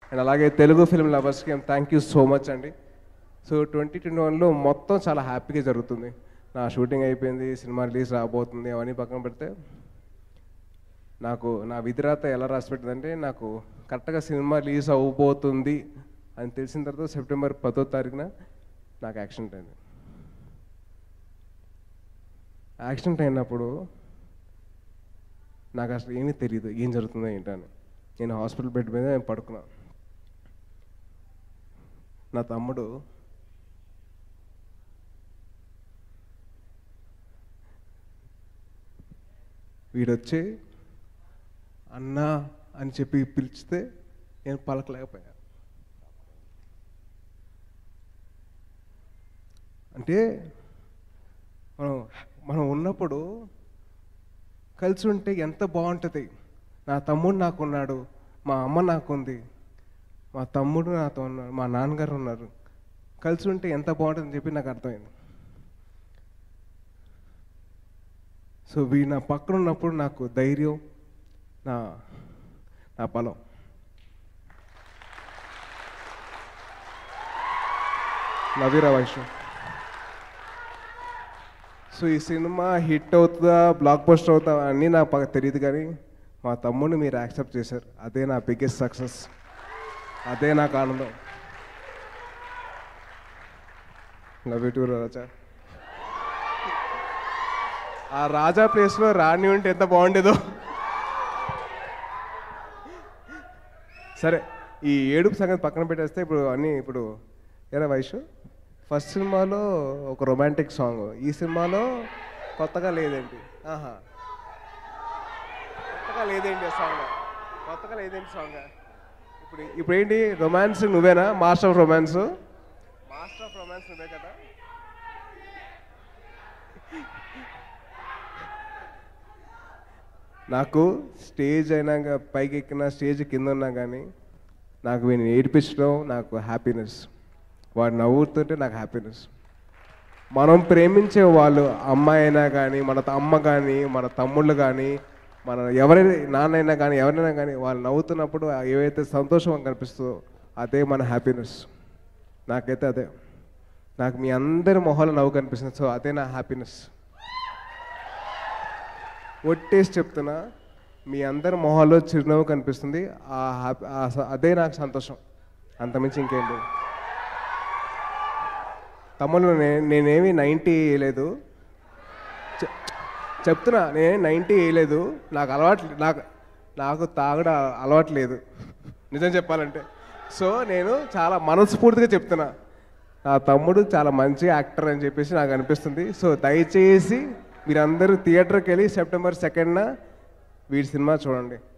and అలాగే Telugu film లవర్స్కి thank you so much అండి సో ట్వంటీ ట్వంటీ వన్లో మొత్తం చాలా హ్యాపీగా జరుగుతుంది నా షూటింగ్ అయిపోయింది సినిమా రిలీజ్ రాబోతుంది అవన్నీ పక్కన పెడితే నాకు నా విధిరాత ఎలా రాసి పెట్టిందంటే నాకు కరెక్ట్గా సినిమా రిలీజ్ అవ్వబోతుంది అని తెలిసిన తర్వాత సెప్టెంబర్ పదో తారీఖున నాకు యాక్సిడెంట్ అయింది యాక్సిడెంట్ అయినప్పుడు నాకు అసలు ఏమీ తెలియదు ఏం జరుగుతుందో ఏంటని నేను హాస్పిటల్ బెడ్ మీద పడుకున్నా నా తమ్ముడు వీడొచ్చి అన్నా అని చెప్పి పిలిచితే నేను పలకలేకపోయా అంటే మనం మనం ఉన్నప్పుడు కలిసి ఉంటే ఎంత బాగుంటుంది నా తమ్ముడు నాకున్నాడు మా అమ్మ నాకుంది మా తమ్ముడు నాతో ఉన్నాడు మా నాన్నగారు ఉన్నారు కలిసి ఉంటే ఎంత బాగుంటుందని చెప్పి నాకు అర్థమైంది సో వీ నా పక్కన ఉన్నప్పుడు నాకు ధైర్యం నా నా బలం నవీరా వైష్ణవ్ సో ఈ సినిమా హిట్ అవుతుందా బ్లాక్ బస్టర్ అవుతుందా అన్నీ నాకు బాగా తెలియదు కానీ మా తమ్ముడిని మీరు యాక్సెప్ట్ చేశారు అదే నా బిగ్గెస్ట్ సక్సెస్ అదే నాకు ఆనందం లవ్ యూ టూ రాజా ఆ రాజా ప్లేస్లో రాణి ఉంటే ఎంత బాగుండేదో సరే ఈ ఏడుపు సంగతి పక్కన పెట్టేస్తే ఇప్పుడు అన్నీ ఇప్పుడు ఏరా వయసు ఫస్ట్ సినిమాలో ఒక రొమాంటిక్ సాంగ్ ఈ సినిమాలో కొత్తగా లేదేంటి ఆహా కొత్తగా లేదేంటి సాంగ్ కొత్తగా లేదేంటి సాంగ్ ఇప్పుడు ఇప్పుడు ఏంటి రొమాన్స్ నువ్వేనా master of romance master of romance నువ్వే కదా నాకు స్టేజ్ అయినాక పైకి ఎక్కిన స్టేజ్ కింద ఉన్నా కానీ నాకు వీడిని ఏడిపించడం నాకు హ్యాపీనెస్ వాడు నవ్వుతుంటే నాకు హ్యాపీనెస్ మనం ప్రేమించే వాళ్ళు అమ్మాయి అయినా కానీ మన త- అమ్మ కానీ మన తమ్ముళ్ళు కానీ మన ఎవరైనా నాన్నైనా కానీ ఎవరైనా కానీ వాళ్ళు నవ్వుతున్నప్పుడు ఆ ఏవైతే సంతోషం కనిపిస్తుందో అదే మన హ్యాపీనెస్ నాకైతే అదే నాకు మీ అందరి మొహాలు నవ్వు కనిపిస్తుంది సో అదే నా హ్యాపీనెస్ ఒట్టేసి చెప్తున్నా మీ అందరి మొహాల్లో చిరునవ్వు కనిపిస్తుంది ఆ హ్యాపీ ఆ స- అదే నాకు సంతోషం అంతమించి ఇంకేం లేదు తమ్ముళ్ళు నే- నేనేమి నైంటీ వేయలేదు చె- చెప్తున్నా నేను నైంటీ వేయలేదు నాకు అలవాటు నాకు నాకు తాగడం అలవాటు లేదు నిజం చెప్పాలంటే సో నేను చాలా మనస్ఫూర్తిగా చెప్తున్నా నా తమ్ముడు చాలా మంచి యాక్టర్ అని చెప్పేసి నాకు అనిపిస్తుంది సో దయచేసి మీరందరూ థియేటర్కి వెళ్ళి సెప్టెంబర్ సెకండ్న వీడి సినిమా చూడండి